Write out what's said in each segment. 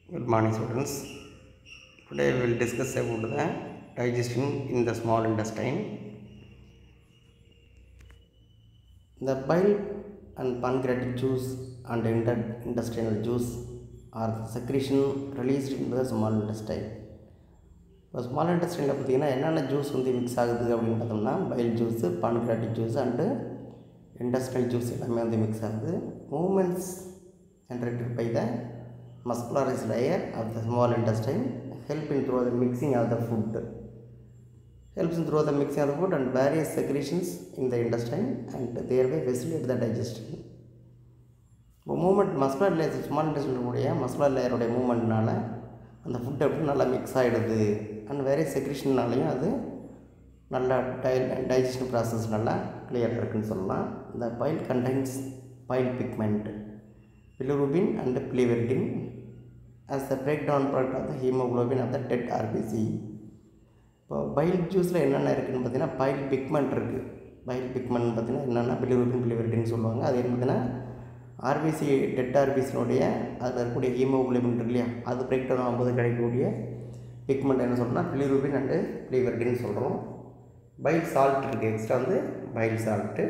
Good morning, students. Today we will discuss about the digestion in the small intestine. The bile and pancreatic juice and inter- intestinal juice are the secretion released in the small intestine. இப்போ small இன்டெஸ்டைனில் பார்த்தீங்கன்னா என்னென்ன juice வந்து mix ஆகுது அப்படின்னு பார்த்தோம்னா bile juice pancreatic juice and industrial juice எல்லாமே வந்து மிக்ஸ் ஆகுது movements generated by the muscularis layer of the small intestine help in through the mixing of the food helps in through the mixing of the food and various secretions in the intestine and thereby facilitate the digestion இப்போ movement muscular layer small இன்டெஸ்டினுடைய muscular லேயருடைய மூமெண்ட்னால அந்த food எப்படி நல்லா mix ஆகிடுது and வேற செக்ரிஷன்னாலையும் அது நல்லா டை டைஜஷன் ப்ராசஸ் நல்லா கிளியராக இருக்குன்னு சொல்லலாம் இந்த bile contains bile pigment bilirubin and biliverdin as the breakdown product of the hemoglobin of the dead RBC இப்போ பைல் ஜூஸில் என்னென்ன இருக்குதுன்னு பார்த்தீங்கன்னா பைல் பிக்மெண்ட் இருக்குது பைல் பிக்மெண்ட் பார்த்தீங்கன்னா என்னென்னா பிலிரூபின் பிலிவெரிடின்னு சொல்லுவாங்க அது என்ன பார்த்தீங்கன்னா ஆர்பிசி டெட் ஆர்பிசினுடைய அதில் இருக்கக்கூடிய ஹீமோகுளோபின் இருக்கு இல்லையா அது பிரேக் டவுன் ஆகும்போது கிடைக்கக்கூடிய பிக்மெண்ட் என்ன சொல்கிறோம்னா பிலிரூபின் அண்டு பிலிவெரிடின்னு சொல்கிறோம் பைல் சால்ட் இருக்குது எக்ஸ்ட்ரா வந்து bile salt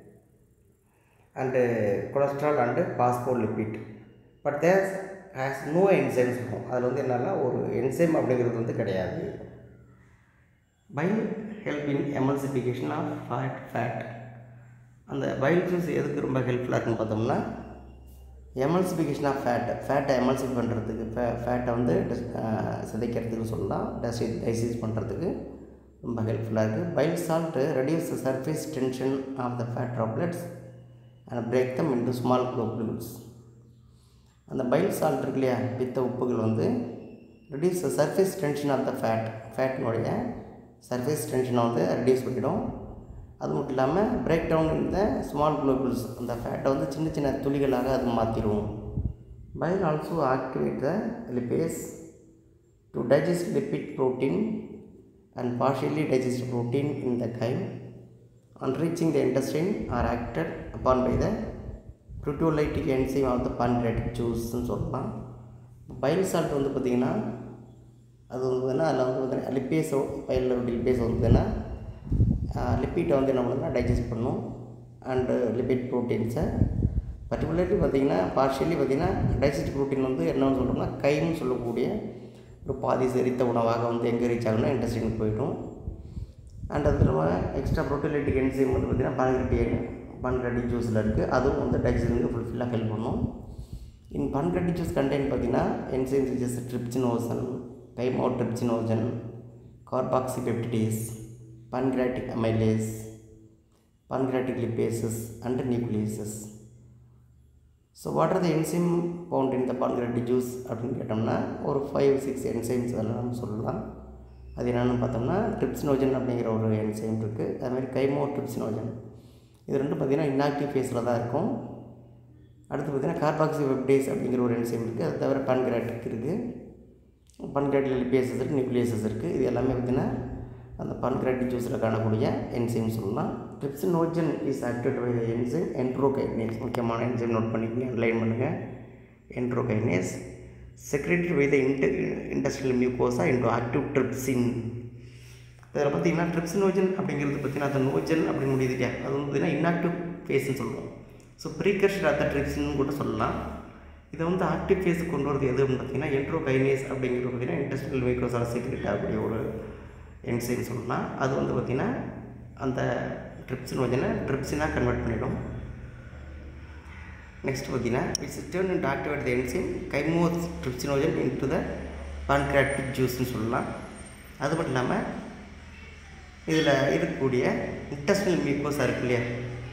and cholesterol and phospholipid but there has no enzymes இருக்கும் அதில் வந்து என்னென்னா ஒரு என்சைம் அப்படிங்கிறது வந்து கிடையாது bile help in emulsification of fat fat அந்த பைல் ஜூஸ் எதுக்கு ரொம்ப ஹெல்ப்ஃபுல்லாக இருக்குன்னு பார்த்தோம்னா எமல்சிஃபிகேஷன் ஆஃப் ஃபேட் ஃபேட்டை எமல்சிஃபை பண்ணுறதுக்கு ஃபே ஃபேட்டை வந்து சிதைக்கிறதுக்கு சொல்லலாம் டெசி டைசிஸ் பண்ணுறதுக்கு ரொம்ப ஹெல்ப்ஃபுல்லாக இருக்குது bile salt reduce the surface tension of the fat droplets and break them into small globules அந்த பைல் சால்ட் இருக்கு இல்லையா பித்த உப்புகள் வந்து reduce the surface tension of the fat ஃபேட்டினுடைய சர்ஃபேஸ் டென்ஷனை வந்து ரெடியூஸ் பண்ணிடும் அது மட்டும் இல்லாமல் பிரேக் டவுன் இந்த ஸ்மால் குளோபுல்ஸ் அந்த ஃபேட்டை வந்து சின்ன சின்ன துளிகளாக அது மாற்றிடும் bile also activate the lipase to digest lipid protein and partially digest protein in the chyme on reaching the intestine are acted upon by the proteolytic enzyme of the pancreatic juiceன்னு சொல்லலாம் பைல் சால்ட் வந்து பார்த்திங்கன்னா அது வந்து பார்த்தீங்கன்னா அதில் வந்து பார்த்தீங்கன்னா லிப்பேஸோ பைலில் லிப்பேஸ் வந்து பார்த்தீங்கன்னா லிப்பிட்டை வந்து என்ன பண்ணுன்னா டைஜஸ்ட் பண்ணும் அண்டு லிப்பிட் ப்ரோட்டீன்ஸை பர்டிகுலர்லி பார்த்திங்கன்னா பார்ஷியலி பார்த்திங்கன்னா டைஜஸ்ட் ப்ரோட்டீன் வந்து என்னன்னு சொல்கிறோம்னா கைன்னு சொல்லக்கூடிய ஒரு பாதி செரித்த உணவாக வந்து எங்கே ரீச் ஆகணும்னா இன்டெஸ்டினுக்கு போயிடும் அண்ட் அது இல்லாமல் எக்ஸ்ட்ரா ப்ரோட்டோலைட்டிக் என்சைம் வந்து பார்த்திங்கன்னா பான்கிரட்டி பான்கிராட்டிக் ஜூஸில் இருக்குது அதுவும் வந்து டைஜஷனுக்கு ஃபுல்ஃபில்லாக ஹெல்ப் பண்ணும் இன் பான்கிராட்டிக் ஜூஸ் கண்டெயின் பார்த்திங்கன்னா enzyme just trypsinogen chymotrypsinogen carboxypeptidase pancreatic amylase pancreatic lipases and nucleases so what are the enzyme found in the pancreatic juice அப்படின்னு கேட்டோம்னா ஒரு ஃபைவ் சிக்ஸ் என்சைம்ஸ் அதெல்லாம் நம்ம சொல்லலாம் அது என்னென்னு பார்த்தோம்னா ட்ரிப்சினோஜன் அப்படிங்கிற ஒரு என்சைம் இருக்குது அதுமாதிரி கைமோ ட்ரிப்சினோஜன் இது ரெண்டும் பார்த்திங்கன்னா இன்ஆக்டிவ் ஃபேஸில் தான் இருக்கும் அடுத்து பார்த்திங்கன்னா கார்பாக்சி வெப்டேஸ் அப்படிங்கிற ஒரு என்சைம் இருக்குது அது தவிர பான்கிராட்டிக் இருக்குது பான்கிராட்டிக் லிபேசஸ் இருக்குது நியூக்ளியசஸ் இருக்குது இது எல்லாமே பார்த்திங்கன்னா அந்த பான்கிராட்டிக் ஜூஸில் காணக்கூடிய என்சைம் சொல்லலாம் trypsinogen is activate by enzyme enterokinase முக்கியமான என்சைம் நோட் பண்ணிக்கங்க அன்லைன் பண்ணுங்கள் என்ட்ரோகைனேஸ் secreted by the inter intestinal mucosa into active trypsin இதில் பார்த்தீங்கன்னா ட்ரிப்சினோஜன் அப்படிங்கிறது பார்த்தீங்கன்னா அந்த நோஜன் அப்படின்னு முடியுது இல்லையா அது வந்து பார்த்தீங்கன்னா இன்ஆக்டிவ் ஃபேஸ்ன்னு சொல்லுவோம் ஸோ ப்ரீகர்ஷன் ஆஃப் த ட்ரிப்சின்னு கூட சொல்லலாம் இதை வந்து ஆக்டிவ் ஃபேஸுக்கு கொண்டு வரது எது அப்படின்னு பார்த்தீங்கன்னா என்ட்ரோகைனேஸ் அப்படிங்கிறது பார்த்தீங்கன்னா இன்டெஸ்டினல் மியூக்கோசால் சீக்ரெட் ஆகக்கூடிய ஒரு என்சைம் சொல்லலாம் அது வந்து பார்த்திங்கன்னா அந்த ட்ரிப்சினோஜனை ட்ரிப்சினாக கன்வெர்ட் பண்ணிடும் நெக்ஸ்ட் பார்த்தீங்கன்னா it's turn in activate the enzyme chymotrypsinogen into the pancreatic ஜூஸ்னு சொல்லலாம் அது மட்டும் இல்லாமல் இதில் இருக்கக்கூடிய இன்டஸ்டினல் மியூக்கோஸாக இருக்கு இல்லையா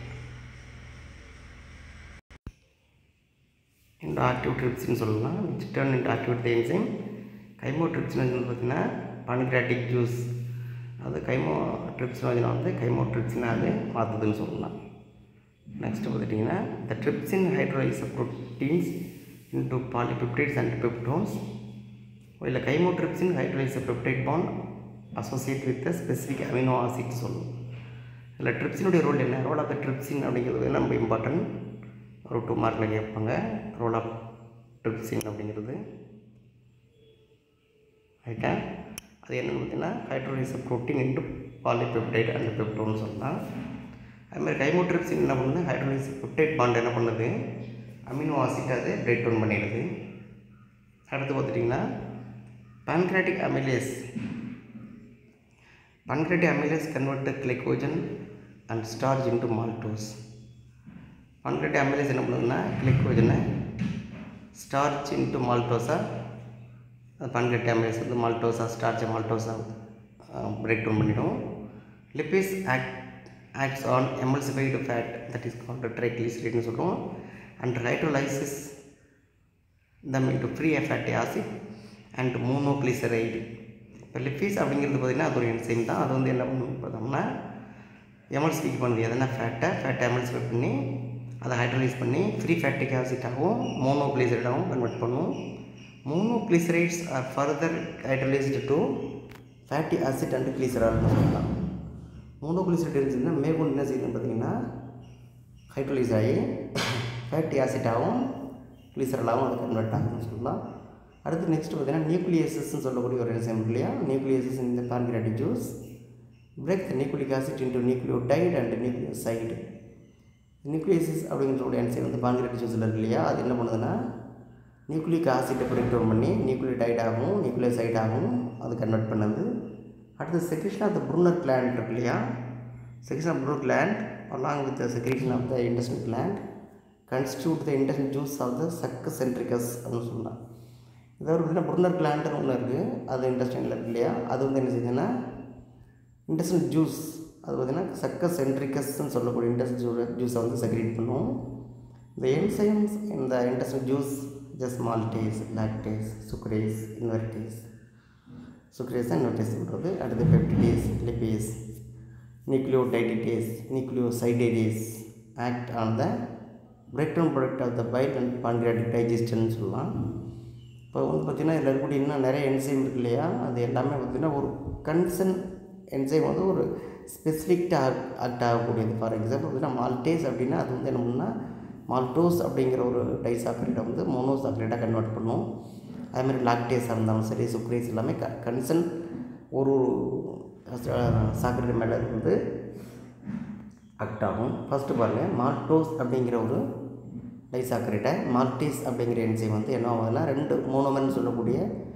இன்டு ஆக்டிவ் ட்ரிப்ஸ்னு சொல்லலாம் it's turn in activate the enzyme chymotrypsinogen பார்த்தீங்கன்னா பான்கிராட்டிக் ஜூஸ் அது கைமோ ட்ரிப்சினோஜனை வந்து கைமோ ட்ரிப்சினை அது மாற்றுதுன்னு சொல்லலாம் நெக்ஸ்ட் பார்த்துட்டிங்கன்னா the trypsin hydrolyse proteins into polypeptides and peptones இல்லை chymotrypsin hydrolyse peptide bond associate with specific amino acid சொல்லும் இதில் ட்ரிப்சினுடைய ரோல் என்ன ரோல் ஆஃப் த ட்ரிப்சின் அப்படிங்கிறது நம்ம இம்பார்ட்டன்ட் ஒரு டூ மார்க்கில் கேட்பாங்க ரோல் ஆஃப் ட்ரிப்சின் அப்படிங்கிறது ரைட்டா அது என்னென்னு பார்த்தீங்கன்னா hydrolyse protein into polypeptide and பெப்டோன்னு சொல்லலாம் அதுமாதிரி கைமோட்ரிப்சின் என்ன பண்ணுது ஹைட்ரோலைஸ் பெப்டைட் பாண்ட் என்ன பண்ணுது அமினோ ஆசிட் அது பிரேக் டவுன் பண்ணிடுது அடுத்து பார்த்துட்டிங்கன்னா pancreatic amylase pancreatic amylase convert the glycogen and starch into maltose pancreatic amylase என்ன பண்ணுதுன்னா glycogen starch into maltosa pancreatic amylase வந்து maltosa starch maltosa break down பண்ணிடும் lipase act acts on emulsified fat that is called triglyceride சொல்கிறோம் and hydrolysis them into free fatty acid and monoglyceride இப்போ lipase அப்படிங்கிறது பார்த்திங்கன்னா அது ஒரு enzyme தான் அது வந்து என்ன பண்ணணும் பார்த்தோம்னா எமல்சிஃபை பண்ணுது எதனா ஃபேட்டை ஃபேட்டை எமல்சிஃபை பண்ணி அதை ஹைட்ரலைஸ் பண்ணி ஃப்ரீ ஃபேட்டிக் ஆசிட்டாகவும் மோனோக்ளிசரைடாகவும் கன்வெர்ட் பண்ணும் monoglycerides are further hydrolysed to fatty acid and கிளிசரால்னு சொல்லலாம் மோனோக்ளிசரைட் இருந்துச்சுன்னா மேற்கொண்டு என்ன செய்யணும்னு பார்த்தீங்கன்னா ஹைட்ரலைஸ் ஆகி ஃபேட்டி ஆசிட்டாகவும் கிளிசரலாகவும் அது கன்வெர்ட் ஆகும்னு சொல்லலாம் அடுத்து நெக்ஸ்ட் பார்த்தீங்கன்னா நியூக்ளியஸஸ்ன்னு சொல்லக்கூடிய ஒரு என்சைம் இல்லையா நியூக்ளியஸஸ் இந்த pancreatic juice break the nucleic acid into nucleotide and nucleoside nucleases அப்படிங்கிற ஒரு என்சைம் வந்து pancreatic ஜூஸில் இருக்கு இல்லையா அது என்ன பண்ணுதுன்னா நியூக்ளிக் ஆசிட்டை பிரேக் டவுன் பண்ணி நியூக்ளியோடைட் ஆகும் நியூக்ளியோசைட் ஆகும் அது கன்வெர்ட் பண்ணுது அடுத்து secretion of the Brunner gland இருக்கு இல்லையா secretion of Brunner gland along with the secretion of the intestinal gland constitute the intestinal juice of the succus entericus அப்படின்னு சொல்லலாம் இதாவது பார்த்தீங்கன்னா புர்னர் கிளாண்ட்னு ஒன்று இருக்குது அது இண்டஸ்ட்ரியலில் இருக்கு இல்லையா அது வந்து என்ன செய்யுதுன்னா இண்டஸ்ட்ரியல் ஜூஸ் அது பார்த்திங்கன்னா சக்க சென்ட்ரிகஸ்ன்னு சொல்லக்கூடிய இண்டஸ்ட்ரியல் ஜூஸை வந்து செக்ரேட் பண்ணும் இந்த என்சைம்ஸ் இந்த intestinal juice just maltase lactase sucrase invertase sucrase invertase சொல்கிறது அடுத்து peptidase lipase nucleotidase nucleosidase act on the break down product of the bile and pancreatic digestion சொல்லலாம் இப்போ வந்து பார்த்திங்கன்னா இதில் இருக்கக்கூடிய இன்னும் நிறைய என்சைம் இருக்கு இல்லையா அது எல்லாமே பார்த்திங்கன்னா ஒரு கன்சன் என்சைம் வந்து ஒரு ஸ்பெசிஃபிக்டாக ஆக் ஆக்ட் ஆகக்கூடியது ஃபார் எக்ஸாம்பிள் பார்த்திங்கன்னா மால்டேஸ் அப்படின்னா அது வந்து என்ன பண்ணுன்னா மால்டோஸ் அப்படிங்கிற ஒரு டைசாக்கரைடை வந்து மோனோசாக்கரைடாக கன்வெர்ட் பண்ணும் அதேமாதிரி லாக்டேஸாக இருந்தாலும் சரி சுக்ரேஸ் எல்லாமே க கன்சன் ஒரு சாக்கரைடு மேலே வந்து ஆக்ட் ஆகும் ஃபஸ்ட்டு பாருங்கள் மால்டோஸ் அப்படிங்கிற ஒரு டைசாக்கரைட்டை மால்டேஸ் அப்படிங்கிற என்சைம் வந்து என்ன ஆகுதுன்னா ரெண்டு மோனோமர்னு சொல்லக்கூடிய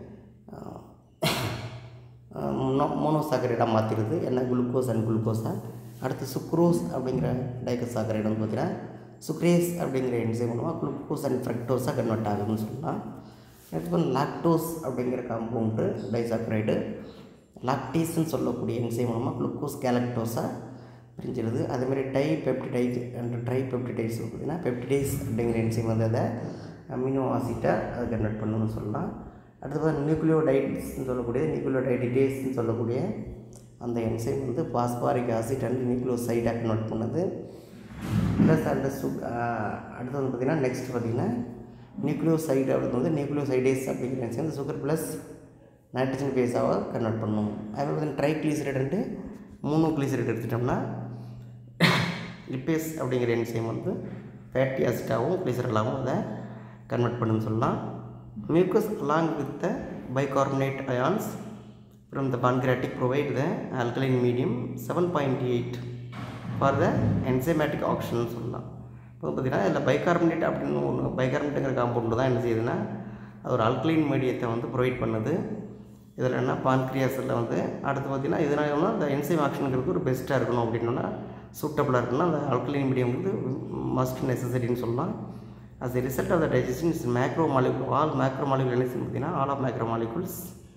மோனோசாக்கரைடாக மாற்றிடுது என்ன குளுக்கோஸ் அண்ட் குளுக்கோஸாக அடுத்து சுக்ரோஸ் அப்படிங்கிற டைகசாக்கரைடு வந்து பார்த்தீங்கன்னா சுக்ரேஸ் அப்படிங்கிற என்சைம் மூலமாக குளுக்கோஸ் அண்ட் ஃப்ரக்டோஸாக கன்வெர்ட் ஆகுதுன்னு சொல்லலாம் அடுத்து வந்து லாக்டோஸ் அப்படிங்கிற காம்பவுண்டு டைசாக்கரைடு லாக்டேஸ்ன்னு சொல்லக்கூடிய என்சைம் மூலமாக குளுக்கோஸ் கேலக்டோஸாக பிரிஞ்சிடுது அதேமாதிரி dipeptidase and tripeptidase பார்த்தீங்கன்னா பெப்டிடைஸ் அப்படிங்கிற என்சைம் வந்து அதை அமினோ ஆசிட்டை அதை கன்வெர்ட் பண்ணணும்னு சொல்லலாம் அடுத்து பார்த்தா நியூக்ளியோடைட்ஸ்னு சொல்லக்கூடிய நியூக்ளியோடைடிடேஸ்ன்னு சொல்லக்கூடிய அந்த என்சைம் வந்து பாஸ்பாரிக் ஆசிட் அண்ட் நியூக்ளியோசைடாக கன்வெர்ட் பண்ணுது ப்ளஸ் அந்த சு அடுத்து வந்து பார்த்திங்கன்னா நெக்ஸ்ட் பார்த்திங்கன்னா நியூக்ளியோசைடு அப்படிங்கிறது வந்து நியூக்ளியோசைடேஸ் அப்படிங்கிற என்சைம் வந்து சுகர் ப்ளஸ் நைட்ரஜன் பேஸாக கன்வெர்ட் பண்ணும் அதே பார்த்தீங்கன்னா ட்ரைக்ளீசரைடு மோனோக்ளீசரைடு எடுத்துட்டோம்னா லிப்பேஸ் அப்படிங்கிற என்சைம் வந்து ஃபேட்டி ஆசிட்டாகவும் கிளிசரலாகவும் அதை கன்வெர்ட் பண்ணுன்னு சொல்லலாம் mucus along with the bicarbonate ions from the pancreatic provide the alkaline medium seven point eight for the enzymatic action சொல்லலாம் இப்போ பார்த்தீங்கன்னா இதில் பைகார்பனேட் அப்படின்னு ஒன்று பைகார்பனேட்டுங்கிற காம்பவுண்டு தான் என்ன செய்யுதுன்னா அது ஒரு அல்கலைன் மீடியத்தை வந்து ப்ரொவைட் பண்ணுது இதில் என்ன பான்க்ரியாஸில் வந்து அடுத்து பார்த்திங்கன்னா இதனால அந்த என்சைம் ஆக்ஷனுங்கிறது ஒரு பெஸ்ட்டாக இருக்கணும் அப்படின்னா சூட்டபுளாக இருக்கணும்னா அந்த அல்கலைன் மீடியம் வந்து மஸ்ட் நெசசரின்னு சொல்லலாம் as a result of the digestion is macro molecule all macro molecule என்ன செய்யும் பார்த்தீங்கன்னா all of macro molecules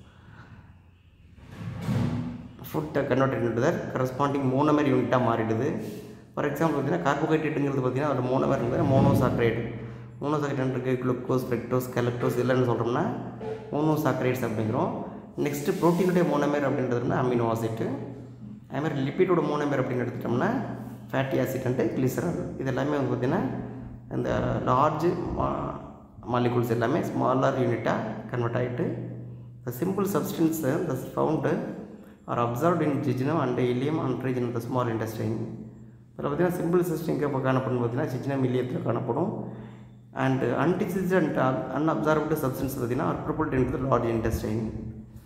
food converted into that corresponding monomer யூனிட்டாக மாறிடுது ஃபார் எக்ஸாம்பிள் பார்த்தீங்கன்னா கார்போஹைட்ரேட்டுங்கிறது பார்த்தீங்கன்னா அதில் மோனோமர் இருக்குது மோனோசாக்ரைடு மோனோசாக்ரைட் இருக்குது குளுக்கோஸ் ஃப்ரெக்டோஸ் கெலக்டோஸ் இல்லைன்னு சொல்கிறோம்னா மோனோசாக்ரைட்ஸ் அப்படிங்கிறோம் நெக்ஸ்ட்டு ப்ரோட்டீனுடைய மோனோமர் அப்படின்றதுனா அமினோ ஆசிட்டு அதேமாதிரி லிப்பிடோட மோனோமர் அப்படின்னு எடுத்துட்டோம்னா ஃபேட்டி ஆசிட் அண்டு கிளிசரால் இது எல்லாமே வந்து பார்த்திங்கன்னா இந்த லார்ஜ் மாலிகூல்ஸ் எல்லாமே ஸ்மாலர் யூனிட்டாக கன்வெர்ட் ஆகிட்டு the simple substance the found are absorbed in jejunum and ileum and region of the small intestine இதில் பார்த்தீங்கன்னா சிம்பிள் சிஸ்டம் எங்கே இப்போ காணப்படும் பார்த்தீங்கன்னா சிஜினம் இலியத்தில் காணப்படும் and undigested and unabsorbed substance பார்த்தீங்கன்னா propelled in the large intestine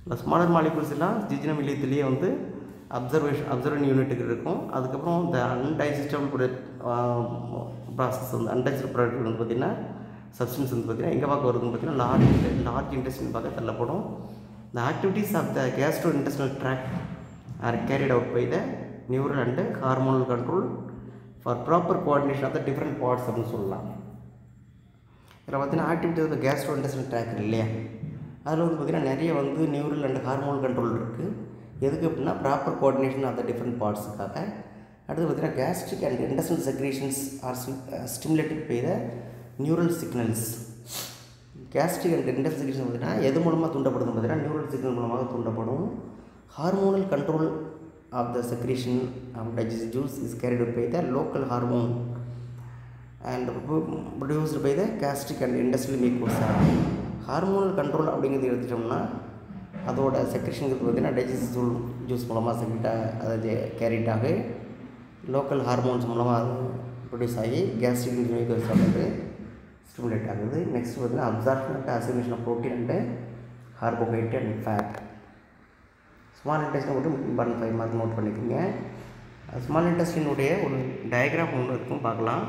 இந்த ஸ்மாலர் மாலிகுல்ஸ் எல்லாம் ஜிஜினம் இலியத்திலேயே வந்து அப்சர்வேஷன் அப்சர்வன் யூனிட்டுக்கு இருக்கும் அதுக்கப்புறம் இந்த அன்டைஜஸ்டபிள் ப்ராசஸ் வந்து அன்டைஜஸ்டபிள் ப்ராடக்ட் வந்து பார்த்திங்கன்னா சப்ஸ்டன்ஸ் வந்து பார்த்திங்கன்னா எங்கே பார்க்க வருதுன்னு பார்த்தீங்கன்னா லார்ஜ் லார்ஜ் இன்டெஸ்டின் பார்க்க தள்ளப்படும் the activities of the gastrointestinal tract are carried out by the neural and hormonal control for proper coordination of the different parts அப்படின்னு சொல்லலாம் இதில் பார்த்தீங்கன்னா activity of gastrointestinal tract இருக்கு இல்லையா அதில் வந்து பார்த்திங்கன்னா நிறைய வந்து நியூரல் அண்ட் ஹார்மோன் கண்ட்ரோல் இருக்குது எதுக்கு அப்படின்னா proper coordination of the different பார்ட்ஸுக்காக அடுத்து பார்த்திங்கன்னா gastric and intestinal secretions are stimulated by the neural signals gastric and intestinal secretion பார்த்திங்கன்னா எது மூலமாக தூண்டப்படுது பார்த்தீங்கன்னா நியூரல் சிக்னல் மூலமாக தூண்டப்படும் hormonal control of the secretion of digest juice is carried by the local hormone and produced by the gastric and intestinal mucosa hormonal control அப்படிங்கிறது எடுத்துட்டோம்னா அதோட செக்ரேஷனுங்கிறது பார்த்திங்கன்னா டைஜஸ்ட் ஜூல் ஜூஸ் மூலமாக செக்ரெட்டாக அதாவது கேரிட் ஆகி லோக்கல் ஹார்மோன்ஸ் மூலமாக அது ப்ரொடியூஸ் ஆகி கேஸ்ட்ரிக் மியூக்கோசா வந்து ஸ்டிமுலேட் ஆகுது நெக்ஸ்ட் பார்த்திங்கன்னா absorption and assimilation of protein and carbohydrate and fat small intestine மட்டும் இம்பார்ட்டன் ஃபைவ் மார்க் நோட் பண்ணிக்கோங்க ஸ்மால் இன்டெஸ்டினுடைய ஒரு டயக்ராம் ஒன்று இருக்கும் பார்க்கலாம்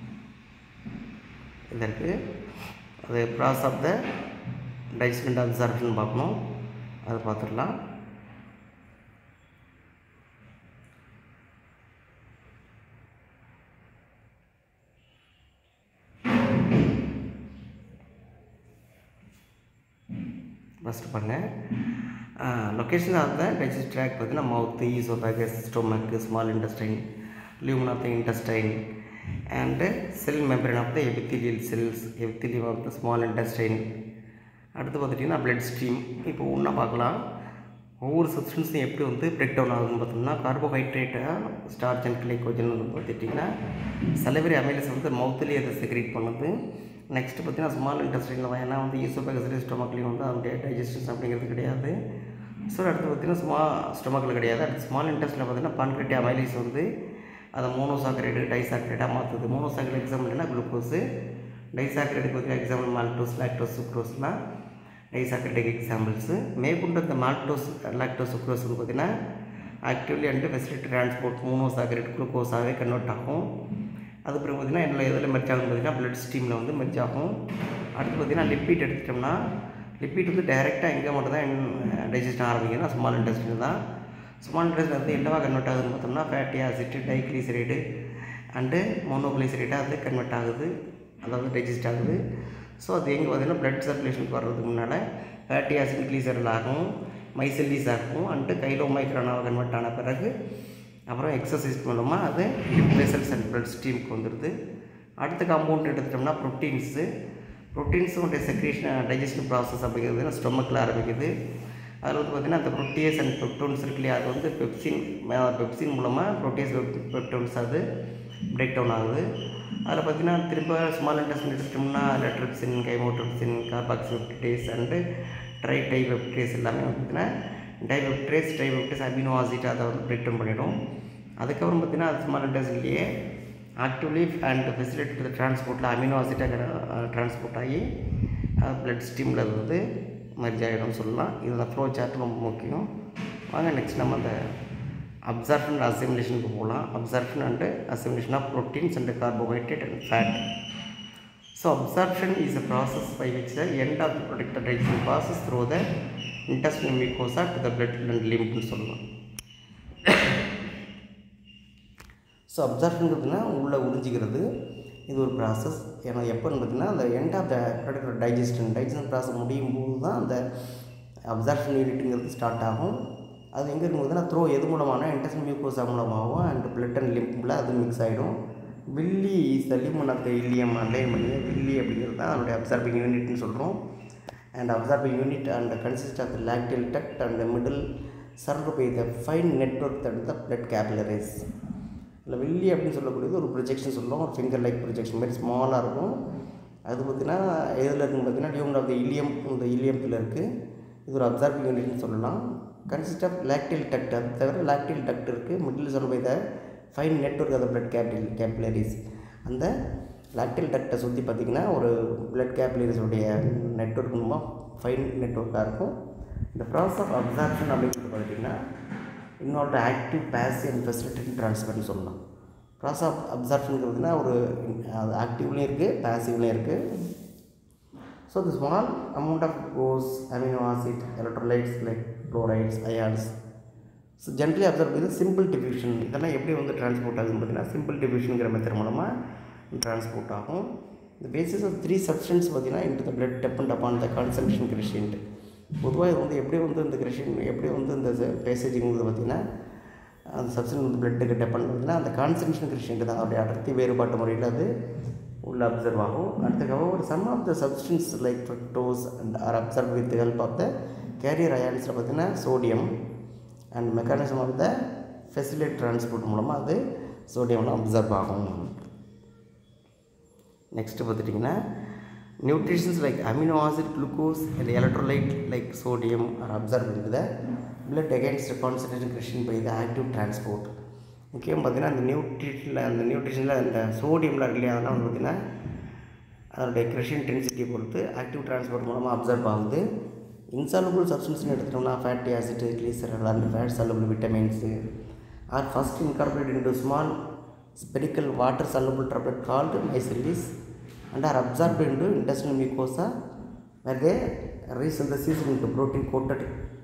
இதற்கு அது process of the digest absorption பார்க்கணும் அதை பார்த்துடலாம் ஃபஸ்ட்டு பாருங்கள் location of the digest tract பார்த்தீங்கன்னா mouth oesophagus stomach small intestine lumen of the intestine and cell membrane of the epithelial cells epithelium of the small intestine அடுத்து பார்த்துட்டிங்கன்னா blood stream இப்போ ஒன்றா பார்க்கலாம் ஒவ்வொரு சப்ஸ்டன்ஸும் எப்படி வந்து பிரேக் டவுன் ஆகுதுன்னு பார்த்தோம்னா கார்போஹைட்ரேட்டாக ஸ்டார்ச் அண்ட் கிளைக்கோஜன் வந்து பார்த்துட்டிங்கன்னா சலவரி அமைலஸ் வந்து மவுத்துலேயே அதை செக்ரேட் பண்ணுது நெக்ஸ்ட்டு பார்த்தீங்கன்னா ஸ்மால் இன்டஸ்ட்ரியில் தான் ஏன்னா வந்து ஈசோபேகஸ் ஸ்டொமக்லேயும் வந்து அதனுடைய டைஜஸ்டன்ஸ் அப்படிங்கிறது கிடையாது ஸோ அடுத்து பார்த்தீங்கன்னா ஸ்மா ஸ்டொமக்கில் கிடையாது அடுத்து ஸ்மால் இன்டஸ்ட்டில் பார்த்தீங்கன்னா பான்கிரட்டி அமைலிஸ் வந்து அதை மோனோசாக்கரைடு டைசாக்கரைடாக மாற்றுது மோனோசாக்கரைடு எக்ஸாம்பிள் என்ன குளுக்கோஸு டைசாக்கரைடுக்கு பார்த்தீங்கன்னா எக்ஸாம்பிள் மால்டோஸ் லாக்டோஸ் சுக்ரோஸ்லாம் டைசாக்கரைடிக் எக்ஸாம்பிள்ஸு மேற்கொண்டு இந்த மால்டோஸ் லாக்டோஸ் சுக்ரோஸ் வந்து பார்த்திங்கன்னா actively and facilitated transport monosaccharide குளுக்கோஸாகவே கன்வெர்ட் ஆகும் அது பிறகு பார்த்திங்கன்னா இதில் எதில் மெர்ச் ஆகும் பார்த்திங்கன்னா பிளட் ஸ்ட்ரீமில் வந்து மெர்ச் ஆகும் அடுத்து பார்த்திங்கன்னா லிப்பிட் எடுத்துட்டோம்னா லிப்பிட் வந்து டைரெக்டாக எங்கே மட்டும் தான் டைஜஸ்ட் ஆரம்பிக்குதுன்னா ஸ்மால் இன்டஸ்ட்ரியில் தான் ஸ்மால் இன்டஸ்ட்ரியில் வந்து என்னவா கன்வெர்ட் ஆகுதுன்னு பார்த்தோம்னா ஃபேட்டி ஆசிட் டைக்ளிசரைடு அண்டு மோனோக்ளிசரைடாக அது கன்வெர்ட் ஆகுது அதாவது டைஜஸ்ட் ஆகுது ஸோ அது எங்கே பார்த்தீங்கன்னா ப்ளட் சர்க்குலேஷனுக்கு வர்றதுக்கு முன்னால் ஃபேட்டி ஆசிட் கிளீசரல் ஆகும் மைசெல்லிஸ் ஆகும் அண்டு கைலோ மைக்ரானாக கன்வெர்ட் ஆன பிறகு அப்புறம் எக்ஸசைஸ் மூலமாக அது வெசல்ஸ் அண்ட் பிளட் ஸ்ட்ரீமுக்கு வந்துடுது அடுத்த காம்பவுண்ட் எடுத்துட்டோம்னா ப்ரோட்டீன்ஸு ப்ரோட்டீன்ஸுடைய செக்ரேஷன் டைஜஸ்டிவ் ப்ராசஸ் அப்படிங்கிறது ஸ்டொமக்கில் ஆரம்பிக்குது அதில் வந்து பார்த்திங்கன்னா அந்த ப்ரோட்டியஸ் அண்ட் பெப்டோன்ஸ் இருக்கு இல்லையா அது வந்து பெப்சின் பெப்சின் மூலமாக ப்ரோட்டியஸ் பெப்டோன்ஸ் அது பிரேக் டவுன் ஆகுது அதில் பார்த்திங்கன்னா திரும்ப ஸ்மால் இன்டெஸ்டின் எடுத்துட்டோம்னா அதில் trypsin chymotrypsin carboxypeptidase and tri dipeptidase எல்லாமே வந்து பார்த்திங்கன்னா டைபெப்டிடேஸ் டைபெப்டிஸ் அமினோ ஆசிட் அதை வந்து பிரேக் டவுன் பண்ணிடும் அதுக்கப்புறம் பார்த்திங்கன்னா அது ஸ்மால் இன்டெஸ்டின்லேயே ஆக்டிவ்லி அண்ட் ஃபெசிலிட்டி டிரான்ஸ்போர்ட்டில் அமினோ ஆசிட்டாக டிரான்ஸ்போர்ட் ஆகி பிளட் ஸ்டீமில் வந்து மர்ஜ் ஆகிடும்னு சொல்லலாம் இதில் ஃப்ளோ சார்ட் ரொம்ப முக்கியம் வாங்க நெக்ஸ்ட் நம்ம அந்த அப்சர்ப்ஷன் அசிமுலேஷனுக்கு போகலாம் absorption and assimilation of proteins and carbohydrate and fat so absorption is a process by which the end of the product digestion passes through the intestine mucosa to the blood and லிம்ப்னு சொல்லலாம் so அப்சர்ப்ஷன்ங்கிறதுனா உள்ளே உறிஞ்சிக்கிறது இது ஒரு process ஏன்னா எப்போன்னு பார்த்தீங்கன்னா அந்த end of the product digestion digestion process முடியும் போது தான் அந்த அப்சர்ப்ஷன் யூனிட்டுங்கிறது ஸ்டார்ட் ஆகும் அது எங்கே இருக்கும்போதுனா த்ரோ எது மூலமான இன்டஸ்டன் மியூக்கோசா மூலமாகவும் அண்ட் பிளட் அண்ட் லிம்பில் அது மிக்ஸ் ஆகிடும் வில்லி இஸ் த லிமன் ஆஃப் த இல்லியம் அண்டைன் பண்ணி வில்லி அப்படிங்கிறது தான் அதனுடைய அப்சர்பிங் யூனிட்னு சொல்கிறோம் and absorbing unit and consist of the lacteal duct and the middle serve by the fine network that the blood capillaries இல்லை வெள்ளி அப்படின்னு சொல்லக்கூடியது ஒரு ப்ரொஜெக்ஷன் சொல்லுவோம் ஒரு ஃபிங்கர் லைக் ப்ரொஜெக்ஷன் மாதிரி ஸ்மாலாக இருக்கும் அது பார்த்திங்கன்னா எதில் இருக்குன்னு பார்த்தீங்கன்னா டியூமன் ஆஃப் த இலியம் இந்த இலியத்தில் இருக்குது இது ஒரு அப்சர்விங் யூனிட்னு சொல்லலாம் கன்சிஸ்ட் ஆஃப் லாக்டில் டக்ட் அது தவிர லாக்டில் டக்ட் இருக்குது மிடில் சொல்ல by the fine network of blood கேபில் கேபிலரிஸ் அந்த லாக்டில் டக்டை சுற்றி பார்த்திங்கன்னா ஒரு பிளட் கேபிலரிஸுடைய நெட்ஒர்க் ரொம்ப ஃபைன் நெட்ஒர்க்காக இருக்கும் இந்த ப்ராசஸ் ஆஃப் அப்சார்ப்ஷன் அப்படிங்கிறது பார்த்தீங்கன்னா இன்னொரு ஆக்டிவ் பேசிவ் அண்ட் ஃபெசிலிட்டேட்டிங் ட்ரான்ஸ்ஃபர்னு சொல்லலாம் ப்ராசஸ் ஆஃப் அப்சார்ப்ஷனுங்கிறதுனா ஒரு அது ஆக்டிவ்லேயும் இருக்குது பேசிவ்லேயும் இருக்குது so the small amount of glucose amino acid electrolytes like chlorides ions so generally absorb இது சிம்பிள் டிஃப்யூஷன் இதெல்லாம் எப்படி வந்து டிரான்ஸ்போர்ட் ஆகுதுன்னு பார்த்தீங்கன்னா சிம்பிள் டிஃப்யூஷனுங்கிற மெத்தட் மூலமாக டிரான்ஸ்போர்ட் ஆகும் இந்த பேசிஸ் ஆஃப் த்ரீ சப்ஸ்டன்ஸ் பார்த்தீங்கன்னா into the blood depend upon the concentration gradient பொதுவாக இது வந்து எப்படி வந்து இந்த கிரஷியன் எப்படி வந்து இந்த பேசேஜிங்கிறது பார்த்தீங்கன்னா அந்த சப்ஸ்டன்ஸ் வந்து பிளட்டுக்கு டெப்பண்ட் பார்த்தீங்கன்னா அந்த கான்சன்ட்ரேஷன் கிரஷியன்ட் தான் அதோடைய அடர்த்தி வேறுபாட்டு முறையில் அது உள்ள அப்சர்வ் ஆகும் அடுத்துக்காக ஒரு some of the substance like fructose and are absorb with help of the carrier அயான்ஸில் பார்த்தீங்கன்னா sodium and mechanism of the facilitated transport மூலமாக அது சோடியம்லாம் அப்சர்வ் ஆகும் நெக்ஸ்ட்டு பார்த்துட்டிங்கன்னா nutrients like amino acid glucose and electrolyte like sodium are absorb into the blood against concentration creation by the active transport முக்கியம் பார்த்தீங்கன்னா அந்த நியூட்ரிஷனில் அந்த நியூட்ரிஷனில் அந்த சோடியம்லாம் இருக்கு இல்லையா அதெல்லாம் வந்து பார்த்திங்கன்னா அதனுடைய கிரஷன் டென்சிட்டியை பொறுத்து ஆக்டிவ் டிரான்ஸ்போர்ட் மூலமாக அப்சர்வ் ஆகுது இன்சாலபிள் சப்ஸ்டன்ஸ்னு எடுத்துட்டோம்னா fatty acid glycerol and fat soluble vitamins are first incorporate into small spherical water soluble tablet called mycelis and are absorbed into intestinal mucosa where they resynthesized into protein coated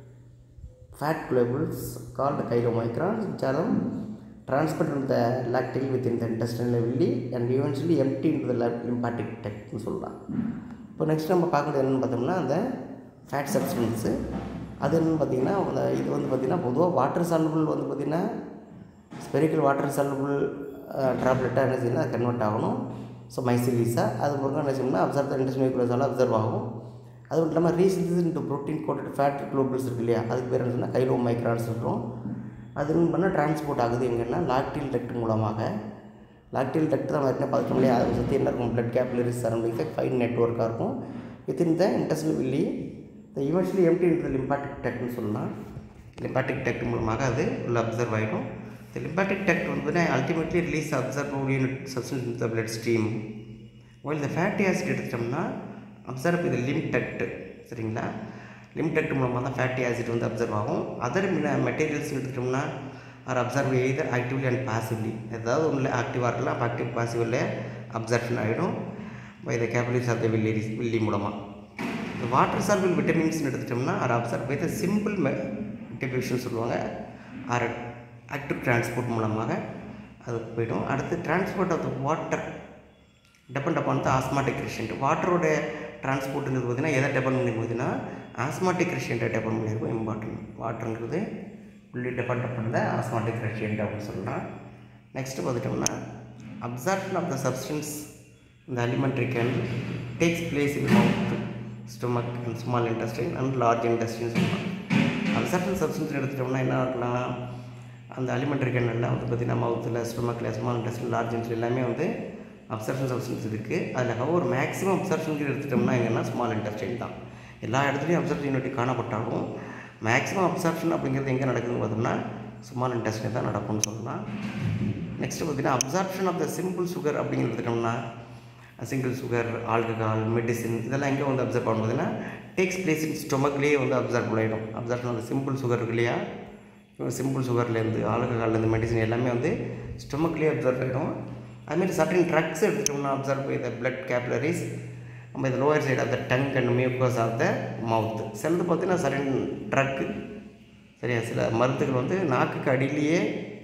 fat globules called chylomicrons which are transferred into the lacteal within the intestinal villi and eventually empty into the lymphatic tract னு சொல்லலாம் இப்போ next நம்ம பார்க்குறது என்னென்னு பார்த்தோம்னா அந்த fat substance அது என்னென்னு பார்த்தீங்கன்னா அந்த இது வந்து பார்த்திங்கன்னா பொதுவாக வாட்டர் சாலபிள் வந்து பார்த்திங்கன்னா ஸ்பெரிக்கல் வாட்டர் சாலபிள் ட்ராப்லெட்டாக என்ன செய்யணும் அது கன்வெர்ட் ஆகணும் ஸோ மைசிலிஸாக அது பிறகு என்ன செய்யணும்னா அப்சர்வ் இன்டர்ஸ்ட் மைக்ரோஸால் அப்சர்வ் ஆகும் அது மட்டும் இல்லாமல் reasons into protein coated fat globules இருக்கு இல்லையா அதுக்கு பேர் என்ன சொன்னால் கைலோ மைக்ரான்ஸ் சொல்கிறோம் அது என்ன பண்ணால் டிரான்ஸ்போர்ட் ஆகுது எங்கன்னா லாக்டில் டெக்ட் மூலமாக லாக்டில் டெக்ட் தான் என்ன பார்த்துட்டோம் இல்லையா அதை சுற்றி என்ன இருக்கும் பிளட் கேப்லரிஸ் சரௌண்டிங்ஸ் ஃபைன் நெட்ஒர்க்காக இருக்கும் within the intestinal villi the eventually empty into lymphatic டெக்ட்னு சொல்லலாம் லிம்பாட்டிக் டெக்ட் மூலமாக அது உள்ள அப்சர்வ் ஆகிடும் The lymphatic duct வந்து ultimately release absorbable unit substance into the blood stream while the fatty acid எடுத்துட்டோம்னா அப்சர்வ் இது லிம் டக்ட் சரிங்களா லிம் டக்ட் மூலமாக தான் ஃபேட்டி ஆசிட் வந்து அப்சர்வ் ஆகும் அதர் மெட்டீரியல்ஸ் எடுத்துட்டோம்னா are absorb either actively and passively ஏதாவது ஒன்றில் ஆக்டிவாக இருக்கலாம் அப்போ ஆக்டிவ் பாசிவில் அப்சர்ஷன் ஆகிடும் by the capillaries of the villi villi மூலமாக இந்த வாட்டர் சால்பிள் விட்டமின்ஸ்னு எடுத்துட்டோம்னா are absorb by the simple diffusion சொல்லுவாங்க ஆர் ஆக்டிவ் டிரான்ஸ்போர்ட் மூலமாக அது போய்டும் அடுத்து transport of the water depend upon the osmotic gradient வாட்டரோட டிரான்ஸ்போர்ட்டுங்கிறது பார்த்திங்கன்னா எதை டெபெண்ட் பண்ணி போகுதுன்னா ஆஸ்மாட்டிக் கிரிஷியன்ட்டை டெபெண்ட் பண்ணியிருக்கும் இம்பார்ட்டன்ட் வாட்டருங்கிறது fully depend upon the osmotic gradient அப்படின்னு சொல்லலாம் நெக்ஸ்ட்டு பார்த்துட்டோம்னா அப்சார்ப்ஷன் ஆஃப் த சப்ஸ்டன்ஸ் இந்த alimentary canal takes place in mouth stomach and small intestine and large intestine சொல்லலாம் அப்சார்ப்ஷன் சப்ஸ்டன்ஸ் எடுத்துட்டோம்னா என்ன இருக்கலாம் அந்த அலிமெண்ட்ரி கேனலில் வந்து பார்த்திங்கன்னா மவுத்தில் ஸ்டொமக்கில் ஸ்மால் இன்டஸ்டின் லார்ஜ் இன்டஸ்ட் எல்லாமே வந்து அப்சர்ஷன் சப்ஸ்டன்ஸ் இருக்குது அதில் ஒரு மேக்ஸிமம் அப்சர்ஷன் எடுத்துட்டோம்னா எங்கன்னா ஸ்மால் இன்டஸ்டைன் தான் எல்லா இடத்துலையும் அப்சர்ஷன் யூனிட் காணப்பட்டாலும் மேக்ஸிமம் அப்சர்ஷன் அப்படிங்கிறது எங்கே நடக்குதுன்னு பார்த்தோம்னா ஸ்மால் இன்டஸ்டைன் தான் நடக்கும்னு சொல்லலாம் நெக்ஸ்ட்டு பார்த்திங்கன்னா absorption of the simple sugar அப்படிங்கிறது எடுத்துட்டோம்னா சிங்கிள் சுகர் ஆல்கஹால் மெடிசின் இதெல்லாம் எங்கே வந்து அப்சர்வ் பண்ணும் பார்த்தீங்கன்னா டேக்ஸ் பிளேஸ் இன் ஸ்டொமக்லேயே வந்து அப்சர்வ் ஆகிடும் absorption of the simple sugar இருக்கு இல்லையா சிம்பிள் சுகர்லேருந்து ஆல்கஹால்லேருந்து மெடிசன் எல்லாமே வந்து ஸ்டொமக்லேயே அப்சர்வ் ஆகிடும் அதுமாரி சர்டன் ட்ரக்ஸ் எடுத்துட்டோம்னா absorb by the blood capillaries நம்ம இந்த lower side of the tongue and mucus of the mouth சிலது பார்த்தீங்கன்னா சர்டன் ட்ரக்கு சரியா சில மருந்துகள் வந்து நாக்குக்கு அடியிலேயே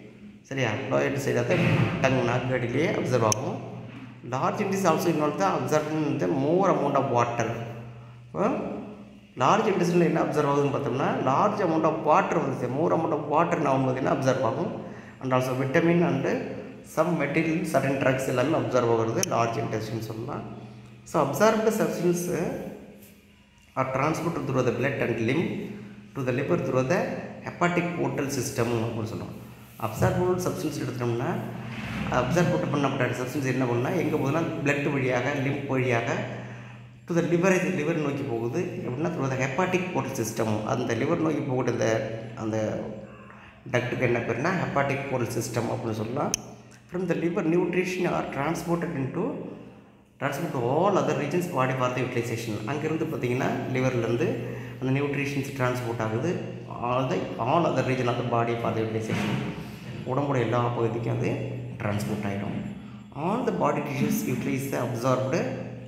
சரியா lower side of the tongue நாக்கு அடியிலேயே அப்சர்வ் ஆகும் large intestine also involve the absorption the more amount of water large இண்டஸ்ட்ரியில் என்ன அப்சர்வ் ஆகுதுன்னு பார்த்தோம்னா லார்ஜ் அமௌண்ட் ஆஃப் வாட்டர் வந்து மோர் அமௌண்ட் ஆஃப் வாட்டர் நான் பார்த்தீங்கன்னா அப்சர்வ் ஆகும் and also vitamin and some material certain drugs எல்லாமே அப்சர்வ் ஆகுறது லார்ஜ் இன்டெஸ்டின்னு சொல்லலாம் so absorbed substance are transport through the blood and lymph to the liver through the hepatic portal system அப்படின்னு சொல்லுவோம் absorbable substance எடுத்துட்டோம்னா absorb பண்ணப்பட்ட substance என்ன பண்ணால் எங்கே போகுதுன்னா பிளட் வழியாக லிம்ப் வழியாக டு த லிவரை லிவர் நோக்கி போகுது எப்படின்னா through the hepatic portal system அந்த லிவர் நோக்கி போகக்கூடிய அந்த அந்த டக்ட்டுக்கு என்ன பேர்னா ஹெப்பாட்டிக் போர்ட்டல் சிஸ்டம் அப்படின்னு சொல்லலாம் from the liver nutrition are transported into transport to all other regions body for the utilization அங்கேருந்து பார்த்தீங்கன்னா லிவர்லேருந்து அந்த நியூட்ரிஷன்ஸ் ட்ரான்ஸ்போர்ட் ஆகுது all the all other region of the body for the utilization உடம்போட எல்லா பகுதிக்கும் அது ட்ரான்ஸ்போர்ட் ஆகிடும் all the body tissues utilize the absorbed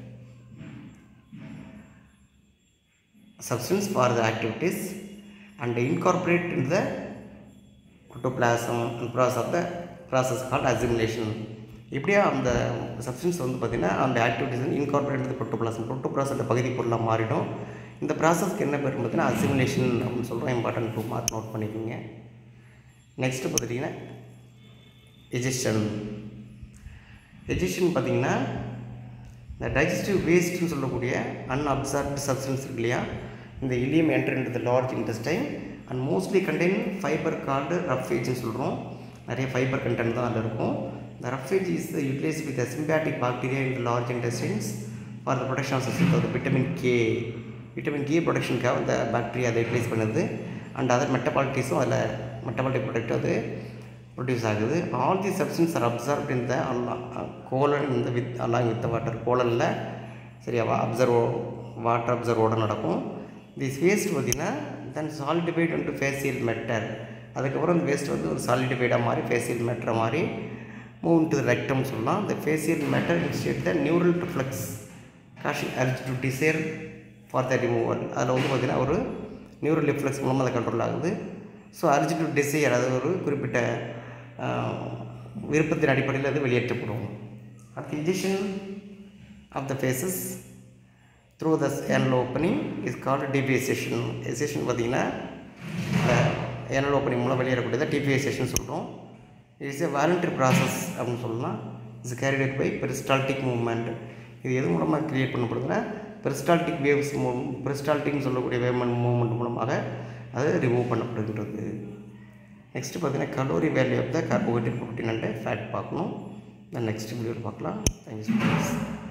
substance for the activities and incorporate in the protoplasm and process of the process called assimilation இப்படியா அந்த substance வந்து பார்த்திங்கன்னா அந்த ஆக்டிவிட்டிஸ் வந்து இன்கார்பரேட் இந்த ப்ரோட்டோபிளாசம் ப்ரோட்டோபிளாசம் பகுதி பொருளாக மாறிடும் இந்த ப்ராசஸ்க்கு என்ன பேர் பார்த்தீங்கன்னா அசிமுலேஷன் அப்படின்னு சொல்கிறோம் இம்பார்ட்டன்ட் டூ மார்க் நோட் பண்ணிக்கோங்க நெக்ஸ்ட்டு பார்த்துட்டிங்கன்னா எஜிஷன் எஜிஷன் பார்த்திங்கன்னா இந்த டைஜஸ்டிவ் வேஸ்ட்னு சொல்லக்கூடிய அன்அப்சார்ப்டு சப்ஸ்டன்ஸ் இருக்கு இல்லையா இந்த ileum enter into the large intestine and mostly contain fibre called ரஃபேஜ்னு சொல்கிறோம் நிறைய ஃபைபர் கண்டென்ட் தான் அதில் இருக்கும் இந்த roughage is utilize with symbiotic bacteria in the large intestines for the production of system of vitamin K vitamin K ப்ரொடக்ஷனுக்காக அந்த bacteria அதை யூட்டிலைஸ் பண்ணுது அண்ட் அதர் மெட்டபாலிட்டிஸும் அதில் மெட்டபாலிட்டிக் ப்ராடக்ட் அது ப்ரொடியூஸ் ஆகுது all the substance are absorbed இந்த colon இந்த வித் அலாங் வித் வாட்டர் கோலனில் சரியாவா அப்சர்வ் வாட்டர் அப்சர்வோட நடக்கும் திஸ் வேஸ்ட் பார்த்திங்கன்னா தென் சாலிடிஃபைட் வந்து ஃபேசியல் மெட்டர் அதுக்கப்புறம் இந்த வேஸ்ட் வந்து ஒரு சாலிடிஃபைடாக மாதிரி ஃபேசியல் மேட்டரை மாதிரி மூவ் டு ரெக்டம் சொல்லலாம் இந்த faecal matter instead the neural reflex causing urge to desire for the removal அதில் வந்து பார்த்திங்கன்னா ஒரு நியூரல் ரிஃப்ளெக்ஸ் மூலமாக அதை கண்ட்ரோல் ஆகுது ஸோ அர்ஜ் டு டிசைர் அது ஒரு குறிப்பிட்ட விருப்பத்தின் அடிப்படையில் அது வெளியேற்றப்படும் அடுத்து egestion of the faeces through the anal opening is called defecation எசேஷன் பார்த்திங்கன்னா ஏனல் ஓப்பனிங் மூலம் வெளியேறக்கூடியதை டிபிஎசேஷன் சொல்கிறோம் இட்ஸ் ஏ வாலண்டரி ப்ராசஸ் அப்படின்னு சொல்லலாம் it's carried by peristaltic movement இது எது மூலமாக கிரியேட் பண்ணப்படுதுன்னா பெரிஸ்டால்டிக் வேவ்ஸ் மூ பெரிஸ்டால்டிக்னு சொல்லக்கூடிய வேவ்மெண்ட் மூவ்மெண்ட் மூலமாக அது ரிமூவ் பண்ணப்படுகின்றது நெக்ஸ்ட்டு பார்த்தீங்கன்னா calorie value of the carbohydrate protein and fat பார்க்கணும் தென் நெக்ஸ்ட் வீடியோவில் பார்க்கலாம் தேங்க்யூ ஸோ மச்